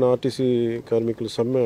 RTC కార్మికుల సమ్మె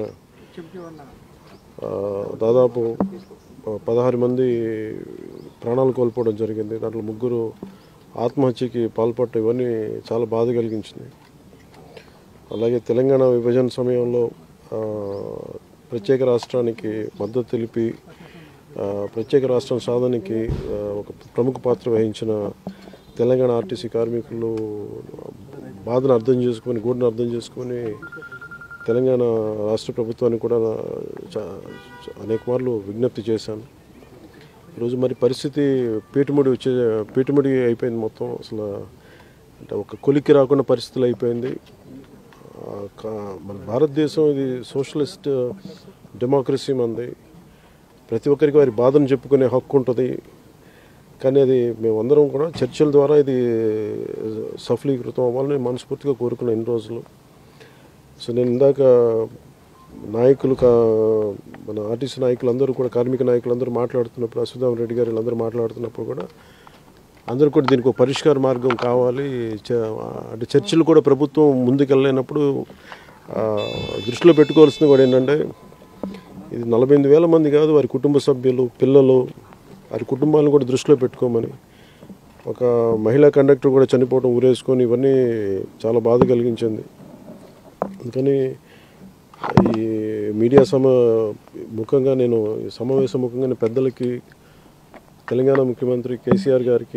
ఆ, దాదాపు ఆ, పదహారు మంది ప్రాణాలు కోల్పోవడం జరిగింది దాంట్లో ముగ్గురు ఆత్మహత్యకి పాల్పడటం ఇవన్నీ చాలా బాధ కలిగించింది అలాగే తెలంగాణ విభజన సమయంలో ఆ, ప్రత్యేక రాష్ట్రానికి మద్దతు తెలిపి ఆ, ప్రత్యేక రాష్ట్రం సాధనకి ఆ, ఒక ప్రముఖ పాత్ర వహించిన తెలంగాణ ఆర్టీసీ కార్మికులు బాధను అర్థం చేసుకొని గూడును అర్థం చేసుకొని తెలంగాణ రాష్ట్ర ప్రభుత్వానికి కూడా చా- చా- అనేక మార్లు విజ్ఞప్తి చేశాను ఈరోజు మరి పరిస్థితి పీటుముడి వచ్చే పీటుముడి అయిపోయింది మొత్తం అసలు అంటే ఒక కొలిక్కి రాకుండా పరిస్థితులు అయిపోయింది ఆ, కా- మన భారతదేశం ఇది సోషలిస్ట్ డెమోక్రసీ మంది ప్రతి ఒక్కరికి వారి బాధను చెప్పుకునే హక్కు ఉంటుంది కానీ అది మేమందరం కూడా చర్చల ద్వారా ఇది సఫలీకృతం అవ్వాలని మనస్ఫూర్తిగా కోరుకున్నాను ఎన్ని రోజులు సో నేను ఇందాక నాయకులు కా మన ఆర్టీసీ నాయకులందరూ కూడా కార్మిక నాయకులందరూ మాట్లాడుతున్నప్పుడు అశ్వథామ రెడ్డి గారు వీళ్ళందరూ మాట్లాడుతున్నప్పుడు కూడా అందరూ కూడా దీనికి ఒక పరిష్కార మార్గం కావాలి చ- అంటే చర్చలు కూడా ప్రభుత్వం ముందుకెళ్ళలేనప్పుడు ఆ, దృష్టిలో పెట్టుకోవాల్సింది కూడా ఏంటంటే ఇది నలభై ఎనిమిది వేల మంది కాదు వారి కుటుంబ సభ్యులు పిల్లలు వారి కుటుంబాలను కూడా దృష్టిలో పెట్టుకోమని ఒక మహిళా కండక్టర్ కూడా చనిపోవడం ఊరేసుకొని ఇవన్నీ చాలా బాధ కలిగించింది అందుకని ఈ మీడియా సమ ముఖంగా నేను ఈ సమావేశం ముఖంగా నేను పెద్దలకి తెలంగాణ ముఖ్యమంత్రి కేసీఆర్ గారికి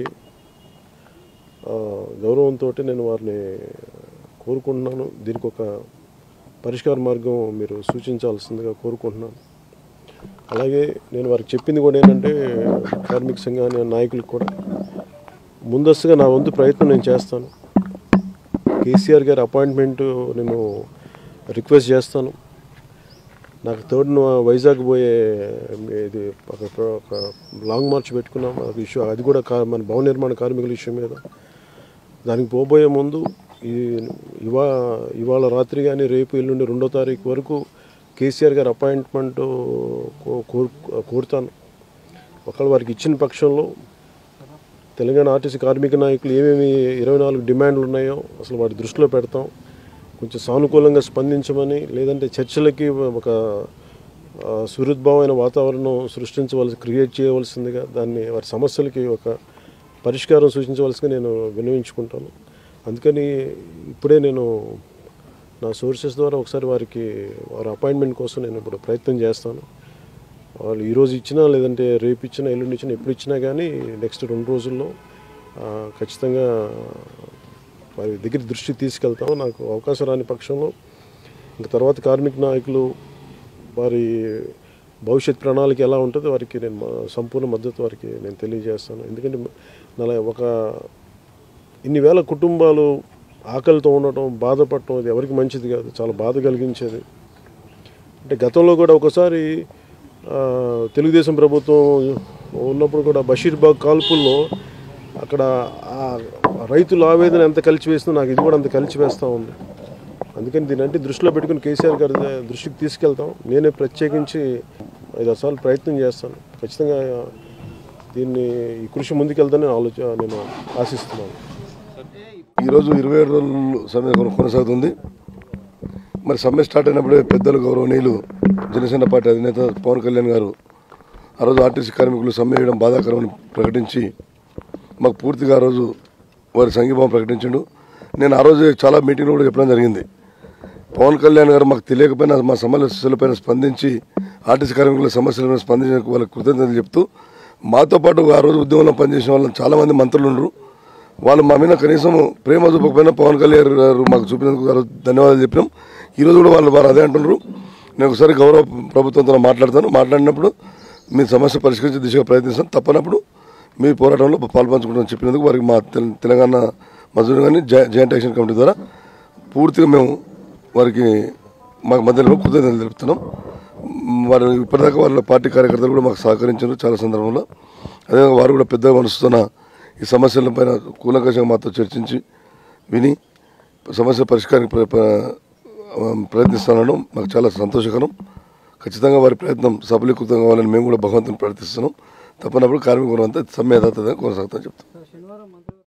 ఆ, గౌరవంతో నేను వారిని కోరుకుంటున్నాను దీనికి ఒక పరిష్కార మార్గం మీరు సూచించాల్సిందిగా కోరుకుంటున్నాను అలాగే నేను వారికి చెప్పింది కూడా ఏంటంటే కార్మిక సంఘాన్ని నాయకులకు కూడా ముందస్తుగా నా వంతు ప్రయత్నం నేను చేస్తాను కేసీఆర్ గారి అపాయింట్మెంట్ నేను రిక్వెస్ట్ చేస్తాను నాకు థర్డ్ వైజాగ్ పోయే ఇది ఒక ఒక లాంగ్ మార్చ్ పెట్టుకున్నాం అది ఇష్యూ అది కూడా కా మన భవన నిర్మాణ కార్మికుల ఇష్యూ మీద దానికి పోబోయే ముందు ఈ ఇవా ఇవాళ రాత్రి కానీ రేపు ఎల్లుండి రెండో తారీఖు వరకు కేసీఆర్ గారి అపాయింట్మెంట్ కో- కోరు కోరుతాను ఒకవేళ వారికి ఇచ్చిన పక్షంలో తెలంగాణ ఆర్టీసీ కార్మిక నాయకులు ఏమేమి ఇరవై నాలుగు డిమాండ్లు ఉన్నాయో అసలు వాటి దృష్టిలో పెడతాం కొంచెం సానుకూలంగా స్పందించమని లేదంటే చర్చలకి ఒక ఆ, సుహృద్భావమైన వాతావరణం సృష్టించవలసి క్రియేట్ చేయవలసిందిగా దాన్ని వారి సమస్యలకి ఒక పరిష్కారం సూచించవలసిగా నేను విన్నవించుకుంటాను అందుకని ఇప్పుడే నేను నా సోర్సెస్ ద్వారా ఒకసారి వారికి వారి అపాయింట్మెంట్ కోసం నేను ఇప్పుడు ప్రయత్నం చేస్తాను వాళ్ళు ఈరోజు ఇచ్చినా లేదంటే రేపు ఇచ్చినా ఎల్లుండి ఇచ్చినా ఎప్పుడు ఇచ్చినా కానీ నెక్స్ట్ రెండు రోజుల్లో ఆ, ఖచ్చితంగా వారి దగ్గర దృష్టి తీసుకెళ్తాము నాకు అవకాశం రాని పక్షంలో ఇంకా తర్వాత కార్మిక నాయకులు వారి భవిష్యత్ ప్రణాళిక ఎలా ఉంటుందో వారికి నేను మా సంపూర్ణ మద్దతు వారికి నేను తెలియజేస్తాను ఎందుకంటే నల ఒక ఇన్ని వేల కుటుంబాలు ఆకలితో ఉండటం బాధపడటం అది ఎవరికి మంచిది కాదు చాలా బాధ కలిగించేది అంటే గతంలో కూడా ఒకసారి ఆ, తెలుగుదేశం ప్రభుత్వం ఉన్నప్పుడు కూడా బషీర్బాగ్ కాల్పుల్లో అక్కడ ఆ రైతుల ఆవేదన ఎంత కలిచివేస్తుందో నాకు ఇది కూడా అంత కలిచివేస్తూ ఉంది అందుకని దీని అంటే దృష్టిలో పెట్టుకుని కేసీఆర్ గారి ద- దృష్టికి తీసుకెళ్తాం నేనే ప్రత్యేకించి ఐదు సార్లు ప్రయత్నం చేస్తాను ఖచ్చితంగా దీన్ని ఈ కృషి ముందుకెళ్తానని ఆలోచన నేను ఆశిస్తున్నాను ఈరోజు ఇరవై ఏడు రోజులు సమ్మె కొన- కొనసాగుతుంది మరి సమ్మె స్టార్ట్ అయినప్పుడే పెద్దలు గౌరవనీయులు జనసేన పార్టీ అధినేత పవన్ కళ్యాణ్ గారు ఆ రోజు ఆర్టీసీ కార్మికులు సమ్మె చేయడం బాధాకరమని ప్రకటించి మాకు పూర్తిగా ఆ రోజు వారి సంఘీభావం ప్రకటించిండు నేను ఆ రోజు చాలా మీటింగ్లో కూడా చెప్పడం జరిగింది పవన్ కళ్యాణ్ గారు మాకు తెలియకపోయినా మా సమస్యలపైన స్పందించి ఆర్టీసీ కార్మికుల సమస్యలపైన స్పందించిన వాళ్ళకి కృతజ్ఞతలు చెప్తూ మాతో పాటు ఆ రోజు ఉద్యమంలో పనిచేసిన వాళ్ళు చాలా మంది మంత్రులు ఉన్నారు వాళ్ళు మా మీద కనీసం ప్రేమ చూపకపోయినా పవన్ కళ్యాణ్ గారు మాకు చూపినందుకు ఆ రోజు ధన్యవాదాలు చెప్పినాం ఈ రోజు కూడా వాళ్ళు వారు అదే అంటున్నారు నేను ఒకసారి గౌరవ ప్రభుత్వంతో మాట్లాడతాను మాట్లాడినప్పుడు మీ సమస్య పరిష్కరించే దిశగా ప్రయత్నిస్తాను తప్పనప్పుడు మీ పోరాటంలో పాల్పంచుకుంటామని చెప్పినందుకు వారికి మా తెల- తెలంగాణ మజూరు కానీ జాయింట్ యాక్షన్ కమిటీ ద్వారా పూర్తిగా మేము వారికి మాకు మధ్యలో కృతజ్ఞతలు తెలుపుతున్నాం మ్, వారు ఇప్పటిదాకా వాళ్ళ పార్టీ కార్యకర్తలు కూడా మాకు సహకరించారు చాలా సందర్భంలో అదేవిధంగా వారు కూడా పెద్ద మనసుతోన ఈ సమస్యలపైన కూలంకషంగా మాతో చర్చించి విని సమస్య పరిష్కారానికి ప్ర- ప్ర- ప్రయత్నిస్తున్నాను మాకు చాలా సంతోషకరం ఖచ్చితంగా వారి ప్రయత్నం సఫలీకృతం కావాలని మేము కూడా భగవంతుని ప్రార్థిస్తున్నాం తప్పనప్పుడు కార్మికులు అంతా సమ్మె యథాతథంగా కొనసాగుతామని చెప్తాం